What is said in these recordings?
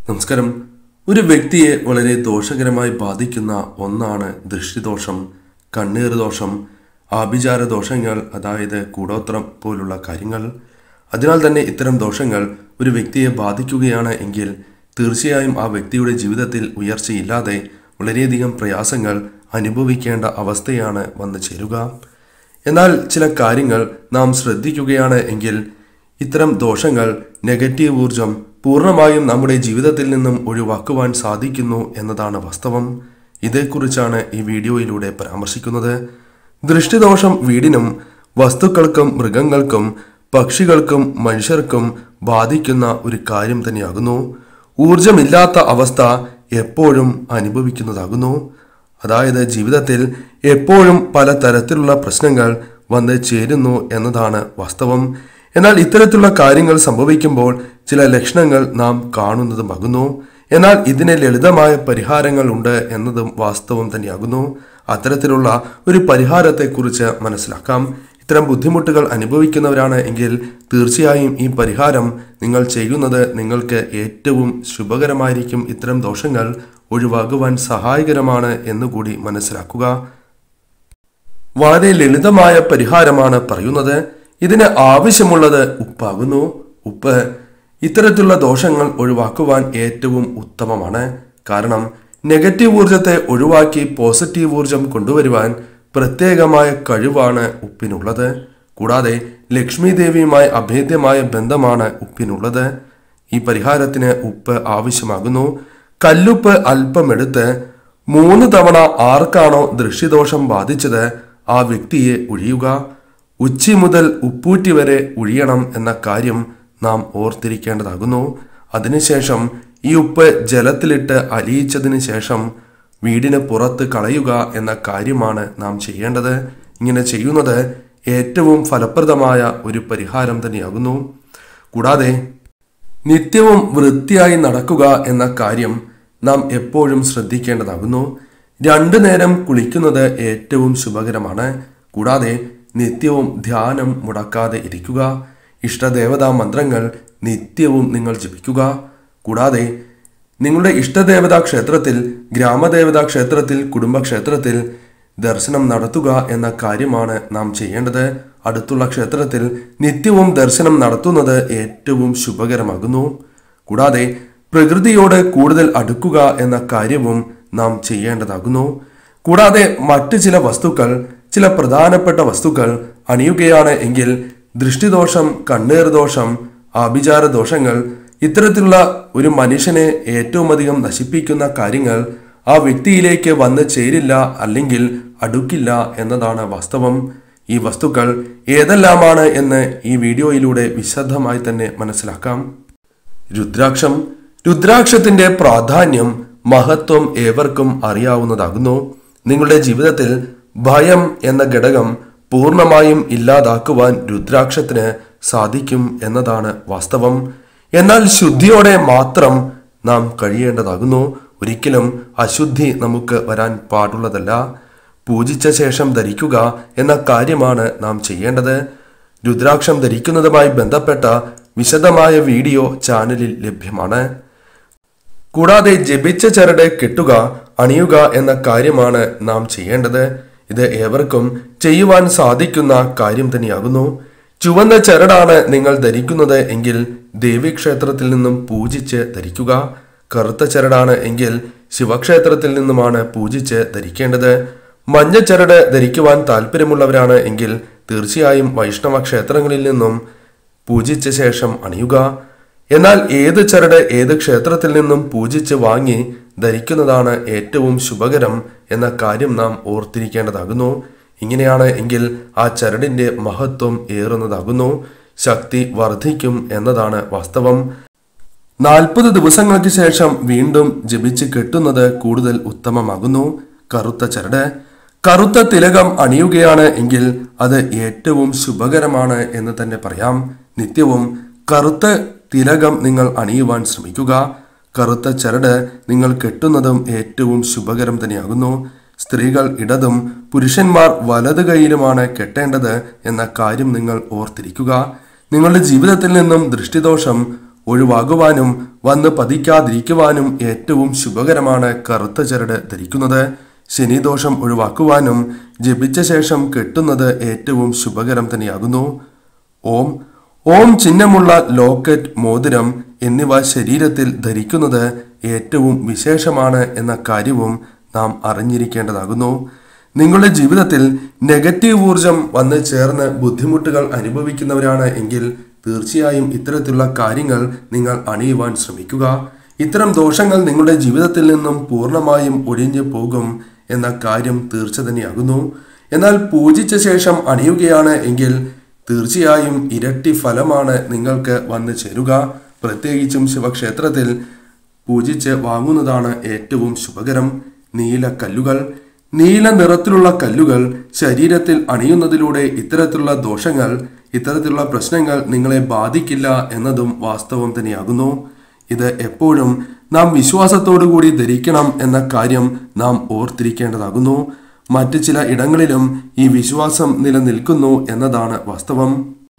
നമസ്കാരം ഒരു വ്യക്തിയെ വളരെ ദോഷകരമായി ബാധിക്കുന്ന ഒന്നാണ് ദൃഷ്ടിദോഷം കണ്ണീർ ദോഷം ആഭിചാര ദോഷങ്ങൾ അതായത് കൂടോത്രം പോലുള്ള കാര്യങ്ങൾ അതിനാൽ തന്നെ ഇത്തരം ദോഷങ്ങൾ ഒരു വ്യക്തിയെ ബാധിക്കുകയാണ് എങ്കിൽ തീർച്ചയായും ആ വ്യക്തിയുടെ ജീവിതത്തിൽ ഉയർച്ചയില്ലാതെ വളരെയധികം പ്രയാസങ്ങൾ അനുഭവിക്കേണ്ട അവസ്ഥയാണ് വന്നു ചേരുക എന്നാൽ ചില കാര്യങ്ങൾ നാം ശ്രദ്ധിക്കുകയാണ് എങ്കിൽ ഇത്തരം ദോഷങ്ങൾ നെഗറ്റീവ് ഊർജം പൂർണ്ണമായും നമ്മുടെ ജീവിതത്തിൽ നിന്നും ഒഴിവാക്കുവാൻ സാധിക്കുന്നു എന്നതാണ് വാസ്തവം ഇതേക്കുറിച്ചാണ് ഈ വീഡിയോയിലൂടെ പരാമർശിക്കുന്നത് ദൃഷ്ടിദോഷം വീടിനും വസ്തുക്കൾക്കും മൃഗങ്ങൾക്കും പക്ഷികൾക്കും മനുഷ്യർക്കും ബാധിക്കുന്ന ഒരു കാര്യം തന്നെയാകുന്നു ഊർജമില്ലാത്ത അവസ്ഥ എപ്പോഴും അനുഭവിക്കുന്നതാകുന്നു അതായത് ജീവിതത്തിൽ എപ്പോഴും പല തരത്തിലുള്ള പ്രശ്നങ്ങൾ വന്ന് ചേരുന്നു എന്നതാണ് വാസ്തവം എന്നാൽ ഇത്തരത്തിലുള്ള കാര്യങ്ങൾ സംഭവിക്കുമ്പോൾ ചില ലക്ഷണങ്ങൾ നാം കാണുന്നതുമാകുന്നു എന്നാൽ ഇതിന് ലളിതമായ പരിഹാരങ്ങൾ ഉണ്ട് എന്നതും വാസ്തവം തന്നെയാകുന്നു അത്തരത്തിലുള്ള ഒരു പരിഹാരത്തെക്കുറിച്ച് മനസ്സിലാക്കാം ഇത്തരം ബുദ്ധിമുട്ടുകൾ അനുഭവിക്കുന്നവരാണ് എങ്കിൽ തീർച്ചയായും ഈ പരിഹാരം നിങ്ങൾ ചെയ്യുന്നത് നിങ്ങൾക്ക് ഏറ്റവും ശുഭകരമായിരിക്കും ഇത്തരം ദോഷങ്ങൾ ഒഴിവാകുവാൻ സഹായകരമാണ് എന്നുകൂടി മനസ്സിലാക്കുക വളരെ ലളിതമായ പരിഹാരമാണ് പറയുന്നത് ഇതിന് ആവശ്യമുള്ളത് ഉപ്പാകുന്നു ഉപ്പ് ഇത്തരത്തിലുള്ള ദോഷങ്ങൾ ഒഴിവാക്കുവാൻ ഏറ്റവും ഉത്തമമാണ് കാരണം നെഗറ്റീവ് ഊർജത്തെ ഒഴിവാക്കി പോസിറ്റീവ് ഊർജം കൊണ്ടുവരുവാൻ പ്രത്യേകമായ കഴിവാണ് ഉപ്പിനുള്ളത് കൂടാതെ ലക്ഷ്മി ദേവിയുമായി അഭേദ്യമായ ബന്ധമാണ് ഉപ്പിനുള്ളത് ഈ പരിഹാരത്തിന് ഉപ്പ് ആവശ്യമാകുന്നു കല്ലുപ്പ് അല്പമെടുത്ത് മൂന്ന് തവണ ആർക്കാണോ ദൃഷ്ടിദോഷം ബാധിച്ചത് ആ വ്യക്തിയെ ഒഴിയുക ഉച്ചി മുതൽ ഉപ്പൂറ്റി വരെ ഒഴിയണം എന്ന കാര്യം നാം ഓർത്തിരിക്കേണ്ടതാകുന്നു അതിനുശേഷം ഈ ഉപ്പ് ജലത്തിലിട്ട് അലിയിച്ചതിന് ശേഷം വീടിന് പുറത്ത് കളയുക എന്ന കാര്യമാണ് നാം ചെയ്യേണ്ടത് ഇങ്ങനെ ചെയ്യുന്നത് ഏറ്റവും ഫലപ്രദമായ ഒരു പരിഹാരം തന്നെയാകുന്നു കൂടാതെ നിത്യവും വൃത്തിയായി നടക്കുക എന്ന കാര്യം നാം എപ്പോഴും ശ്രദ്ധിക്കേണ്ടതാകുന്നു രണ്ടു നേരം കുളിക്കുന്നത് ഏറ്റവും ശുഭകരമാണ് കൂടാതെ നിത്യവും ധ്യാനം മുടക്കാതെ ഇരിക്കുക ഇഷ്ടദേവതാ മന്ത്രങ്ങൾ നിത്യവും നിങ്ങൾ ജപിക്കുക കൂടാതെ നിങ്ങളുടെ ഇഷ്ടദേവതാ ക്ഷേത്രത്തിൽ ഗ്രാമദേവതാ ക്ഷേത്രത്തിൽ കുടുംബക്ഷേത്രത്തിൽ ദർശനം നടത്തുക എന്ന കാര്യമാണ് നാം ചെയ്യേണ്ടത് അടുത്തുള്ള ക്ഷേത്രത്തിൽ നിത്യവും ദർശനം നടത്തുന്നത് ഏറ്റവും ശുഭകരമാകുന്നു കൂടാതെ പ്രകൃതിയോട് കൂടുതൽ അടുക്കുക എന്ന കാര്യവും നാം ചെയ്യേണ്ടതാകുന്നു കൂടാതെ മറ്റ് ചില വസ്തുക്കൾ ചില പ്രധാനപ്പെട്ട വസ്തുക്കൾ അണിയുകയാണ് എങ്കിൽ ദൃഷ്ടിദോഷം കണ്ണീർ ദോഷം ആഭിചാര ദോഷങ്ങൾ ഇത്തരത്തിലുള്ള ഒരു മനുഷ്യനെ ഏറ്റവും അധികം നശിപ്പിക്കുന്ന കാര്യങ്ങൾ ആ വ്യക്തിയിലേക്ക് വന്ന് ചേരില്ല അല്ലെങ്കിൽ അടുക്കില്ല എന്നതാണ് വാസ്തവം ഈ വസ്തുക്കൾ ഏതെല്ലാമാണ് എന്ന് ഈ വീഡിയോയിലൂടെ വിശദമായി തന്നെ മനസ്സിലാക്കാം രുദ്രാക്ഷം രുദ്രാക്ഷത്തിന്റെ പ്രാധാന്യം മഹത്വം ഏവർക്കും അറിയാവുന്നതാകുന്നു നിങ്ങളുടെ ജീവിതത്തിൽ ഭയം എന്ന ഘടകം പൂർണ്ണമായും ഇല്ലാതാക്കുവാൻ രുദ്രാക്ഷത്തിന് സാധിക്കും എന്നതാണ് വാസ്തവം എന്നാൽ ശുദ്ധിയോടെ മാത്രം നാം കഴിയേണ്ടതാകുന്നു ഒരിക്കലും അശുദ്ധി നമുക്ക് വരാൻ പാടുള്ളതല്ല പൂജിച്ച ശേഷം ധരിക്കുക എന്ന കാര്യമാണ് നാം ചെയ്യേണ്ടത് രുദ്രാക്ഷം ധരിക്കുന്നതുമായി ബന്ധപ്പെട്ട വിശദമായ വീഡിയോ ചാനലിൽ ലഭ്യമാണ് കൂടാതെ ജപിച്ച ചരട് കെട്ടുക അണിയുക എന്ന കാര്യമാണ് നാം ചെയ്യേണ്ടത് ഇത് ഏവർക്കും ചെയ്യുവാൻ സാധിക്കുന്ന കാര്യം തന്നെയാകുന്നു ചുവന്ന ചരടാണ് നിങ്ങൾ ധരിക്കുന്നത് എങ്കിൽ ദേവീക്ഷേത്രത്തിൽ നിന്നും പൂജിച്ച് ധരിക്കുക കറുത്ത ചരടാണ് എങ്കിൽ ശിവക്ഷേത്രത്തിൽ നിന്നുമാണ് പൂജിച്ച് ധരിക്കേണ്ടത് മഞ്ഞ ചരട് ധരിക്കുവാൻ താല്പര്യമുള്ളവരാണ് എങ്കിൽ തീർച്ചയായും വൈഷ്ണവ ക്ഷേത്രങ്ങളിൽ നിന്നും പൂജിച്ച ശേഷം അണിയുക എന്നാൽ ഏത് ചരട് ഏത് ക്ഷേത്രത്തിൽ നിന്നും പൂജിച്ച് വാങ്ങി ധരിക്കുന്നതാണ് ഏറ്റവും ശുഭകരം എന്ന കാര്യം നാം ഓർത്തിരിക്കേണ്ടതാകുന്നു ഇങ്ങനെയാണ് എങ്കിൽ ആ ചരടിന്റെ മഹത്വം ഏറുന്നതാകുന്നു ശക്തി വർദ്ധിക്കും എന്നതാണ് വാസ്തവം നാൽപ്പത് ദിവസങ്ങൾക്ക് ശേഷം വീണ്ടും ജപിച്ച് കെട്ടുന്നത് കൂടുതൽ ഉത്തമമാകുന്നു കറുത്ത ചരട് കറുത്ത തിലകം അണിയുകയാണ് എങ്കിൽ അത് ഏറ്റവും ശുഭകരമാണ് എന്ന് തന്നെ പറയാം നിത്യവും കറുത്ത തിലകം നിങ്ങൾ അണിയുവാൻ ശ്രമിക്കുക കറുത്ത ചരട് നിങ്ങൾ കെട്ടുന്നതും ഏറ്റവും ശുഭകരം തന്നെയാകുന്നു സ്ത്രീകൾ ഇടതും പുരുഷന്മാർ വലത് കൈയിലുമാണ് കെട്ടേണ്ടത് എന്ന കാര്യം നിങ്ങൾ ഓർത്തിരിക്കുക നിങ്ങളുടെ ജീവിതത്തിൽ നിന്നും ദൃഷ്ടിദോഷം ഒഴിവാകുവാനും വന്ന് പതിക്കാതിരിക്കുവാനും ഏറ്റവും ശുഭകരമാണ് കറുത്ത ചരട് ധരിക്കുന്നത് ശനിദോഷം ഒഴിവാക്കുവാനും ജപിച്ച ശേഷം കെട്ടുന്നത് ഏറ്റവും ശുഭകരം തന്നെയാകുന്നു ഓം ഓം ചിഹ്നമുള്ള ലോക്കറ്റ് മോതിരം എന്നിവ ശരീരത്തിൽ ധരിക്കുന്നത് ഏറ്റവും വിശേഷമാണ് എന്ന കാര്യവും നാം അറിഞ്ഞിരിക്കേണ്ടതാകുന്നു നിങ്ങളുടെ ജീവിതത്തിൽ നെഗറ്റീവ് ഊർജം വന്ന് ചേർന്ന് ബുദ്ധിമുട്ടുകൾ അനുഭവിക്കുന്നവരാണ് എങ്കിൽ തീർച്ചയായും ഇത്തരത്തിലുള്ള കാര്യങ്ങൾ നിങ്ങൾ അണിയുവാൻ ശ്രമിക്കുക ഇത്തരം ദോഷങ്ങൾ നിങ്ങളുടെ ജീവിതത്തിൽ നിന്നും പൂർണ്ണമായും ഒഴിഞ്ഞു പോകും എന്ന കാര്യം തീർച്ച തന്നെയാകുന്നു എന്നാൽ പൂജിച്ച ശേഷം അണിയുകയാണ് എങ്കിൽ തീർച്ചയായും ഇരട്ടി ഫലമാണ് നിങ്ങൾക്ക് വന്നു ചേരുക പ്രത്യേകിച്ചും ശിവക്ഷേത്രത്തിൽ പൂജിച്ച് വാങ്ങുന്നതാണ് ഏറ്റവും ശുഭകരം നീല കല്ലുകൾ നീല നിറത്തിലുള്ള കല്ലുകൾ ശരീരത്തിൽ അണിയുന്നതിലൂടെ ഇത്തരത്തിലുള്ള ദോഷങ്ങൾ ഇത്തരത്തിലുള്ള പ്രശ്നങ്ങൾ നിങ്ങളെ ബാധിക്കില്ല എന്നതും വാസ്തവം തന്നെയാകുന്നു ഇത് എപ്പോഴും നാം വിശ്വാസത്തോടു കൂടി ധരിക്കണം എന്ന കാര്യം നാം ഓർത്തിരിക്കേണ്ടതാകുന്നു മറ്റ് ചില ഇടങ്ങളിലും ഈ വിശ്വാസം നിലനിൽക്കുന്നു എന്നതാണ് വാസ്തവം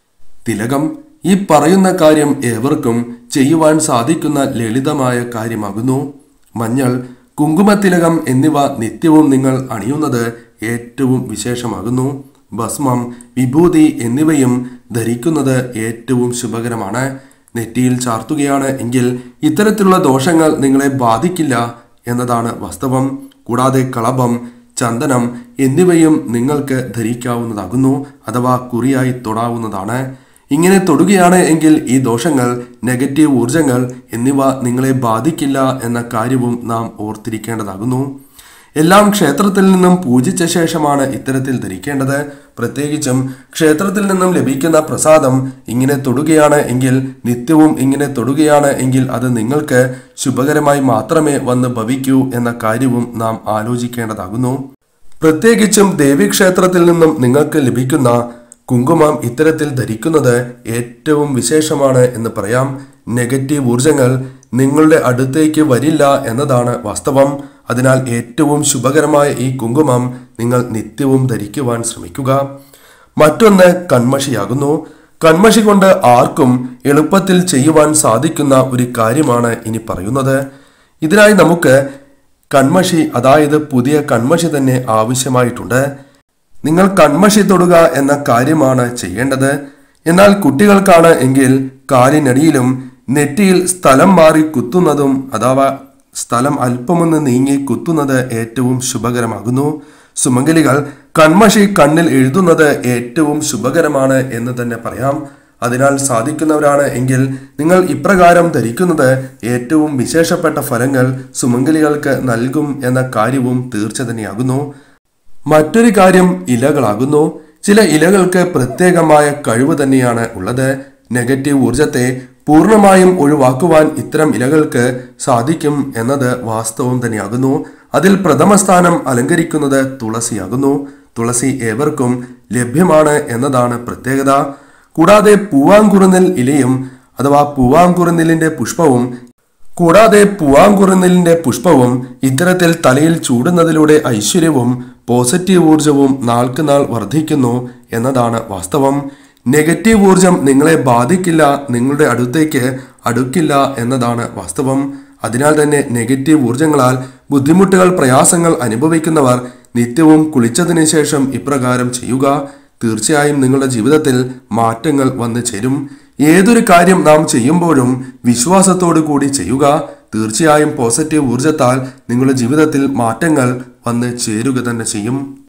തിലകം ഈ പറയുന്ന കാര്യം ഏവർക്കും ചെയ്യുവാൻ സാധിക്കുന്ന ലളിതമായ കാര്യമാകുന്നു മഞ്ഞൾ കുങ്കുമത്തിലകം എന്നിവ നിത്യവും നിങ്ങൾ അണിയുന്നത് ഏറ്റവും വിശേഷമാകുന്നു ഭസ്മം വിഭൂതി എന്നിവയും ധരിക്കുന്നത് ഏറ്റവും ശുഭകരമാണ് നെറ്റിയിൽ ചാർത്തുകയാണ് എങ്കിൽ ഇത്തരത്തിലുള്ള ദോഷങ്ങൾ നിങ്ങളെ ബാധിക്കില്ല എന്നതാണ് വാസ്തവം കൂടാതെ കളഭം ചന്ദനം എന്നിവയും നിങ്ങൾക്ക് ധരിക്കാവുന്നതാകുന്നു അഥവാ കുറിയായി തൊടാവുന്നതാണ് ഇങ്ങനെ തൊടുകയാണ് എങ്കിൽ ഈ ദോഷങ്ങൾ നെഗറ്റീവ് ഊർജങ്ങൾ എന്നിവ നിങ്ങളെ ബാധിക്കില്ല എന്ന കാര്യവും നാം ഓർത്തിരിക്കേണ്ടതാകുന്നു എല്ലാം ക്ഷേത്രത്തിൽ നിന്നും പൂജിച്ച ശേഷമാണ് ഇത്തരത്തിൽ ധരിക്കേണ്ടത് പ്രത്യേകിച്ചും ക്ഷേത്രത്തിൽ നിന്നും ലഭിക്കുന്ന പ്രസാദം ഇങ്ങനെ തൊടുകയാണ് എങ്കിൽ നിത്യവും ഇങ്ങനെ തൊടുകയാണ് എങ്കിൽ അത് നിങ്ങൾക്ക് ശുഭകരമായി മാത്രമേ വന്ന് ഭവിക്കൂ എന്ന കാര്യവും നാം ആലോചിക്കേണ്ടതാകുന്നു പ്രത്യേകിച്ചും ദേവീക്ഷേത്രത്തിൽ നിന്നും നിങ്ങൾക്ക് ലഭിക്കുന്ന കുങ്കുമം ഇത്തരത്തിൽ ധരിക്കുന്നത് ഏറ്റവും വിശേഷമാണ് എന്ന് പറയാം നെഗറ്റീവ് ഊർജങ്ങൾ നിങ്ങളുടെ അടുത്തേക്ക് വരില്ല എന്നതാണ് വാസ്തവം അതിനാൽ ഏറ്റവും ശുഭകരമായ ഈ കുങ്കുമം നിങ്ങൾ നിത്യവും ധരിക്കുവാൻ ശ്രമിക്കുക മറ്റൊന്ന് കൺമഷിയാകുന്നു കൺമഷി കൊണ്ട് ആർക്കും എളുപ്പത്തിൽ ചെയ്യുവാൻ സാധിക്കുന്ന ഒരു കാര്യമാണ് ഇനി പറയുന്നത് ഇതിനായി നമുക്ക് കൺമഷി അതായത് പുതിയ കൺമഷി തന്നെ ആവശ്യമായിട്ടുണ്ട് നിങ്ങൾ കൺമഷി തൊടുക എന്ന കാര്യമാണ് ചെയ്യേണ്ടത് എന്നാൽ കുട്ടികൾക്കാണ് എങ്കിൽ കാലിനടിയിലും നെറ്റിയിൽ സ്ഥലം മാറി കുത്തുന്നതും അഥവാ സ്ഥലം അല്പമൊന്ന് നീങ്ങി കുത്തുന്നത് ഏറ്റവും ശുഭകരമാകുന്നു സുമംഗലികൾ കൺമഷി കണ്ണിൽ എഴുതുന്നത് ഏറ്റവും ശുഭകരമാണ് എന്ന് തന്നെ പറയാം അതിനാൽ സാധിക്കുന്നവരാണ് എങ്കിൽ നിങ്ങൾ ഇപ്രകാരം ധരിക്കുന്നത് ഏറ്റവും വിശേഷപ്പെട്ട ഫലങ്ങൾ സുമംഗലികൾക്ക് നൽകും എന്ന കാര്യവും തീർച്ച തന്നെയാകുന്നു മറ്റൊരു കാര്യം ഇലകളാകുന്നു ചില ഇലകൾക്ക് പ്രത്യേകമായ കഴിവ് തന്നെയാണ് ഉള്ളത് നെഗറ്റീവ് ഊർജത്തെ പൂർണ്ണമായും ഒഴിവാക്കുവാൻ ഇത്തരം ഇലകൾക്ക് സാധിക്കും എന്നത് വാസ്തവം തന്നെയാകുന്നു അതിൽ പ്രഥമ സ്ഥാനം അലങ്കരിക്കുന്നത് തുളസിയാകുന്നു തുളസി ഏവർക്കും ലഭ്യമാണ് എന്നതാണ് പ്രത്യേകത കൂടാതെ പൂവാങ്കുറുന്നിൽ ഇലയും അഥവാ പൂവാങ്കുറുന്നിലിന്റെ പുഷ്പവും കൂടാതെ പൂവാങ്കുറുന്നിലിന്റെ പുഷ്പവും ഇത്തരത്തിൽ തലയിൽ ചൂടുന്നതിലൂടെ ഐശ്വര്യവും പോസിറ്റീവ് ഊർജവും നാൾക്കുനാൾ വർദ്ധിക്കുന്നു എന്നതാണ് വാസ്തവം നെഗറ്റീവ് ഊർജം നിങ്ങളെ ബാധിക്കില്ല നിങ്ങളുടെ അടുത്തേക്ക് അടുക്കില്ല എന്നതാണ് വാസ്തവം അതിനാൽ തന്നെ നെഗറ്റീവ് ഊർജങ്ങളാൽ ബുദ്ധിമുട്ടുകൾ പ്രയാസങ്ങൾ അനുഭവിക്കുന്നവർ നിത്യവും കുളിച്ചതിന് ശേഷം ഇപ്രകാരം ചെയ്യുക തീർച്ചയായും നിങ്ങളുടെ ജീവിതത്തിൽ മാറ്റങ്ങൾ വന്നു ചേരും ഏതൊരു കാര്യം നാം ചെയ്യുമ്പോഴും വിശ്വാസത്തോടു കൂടി ചെയ്യുക തീർച്ചയായും പോസിറ്റീവ് ഊർജത്താൽ നിങ്ങളുടെ ജീവിതത്തിൽ മാറ്റങ്ങൾ വന്ന് ചേരുക തന്നെ ചെയ്യും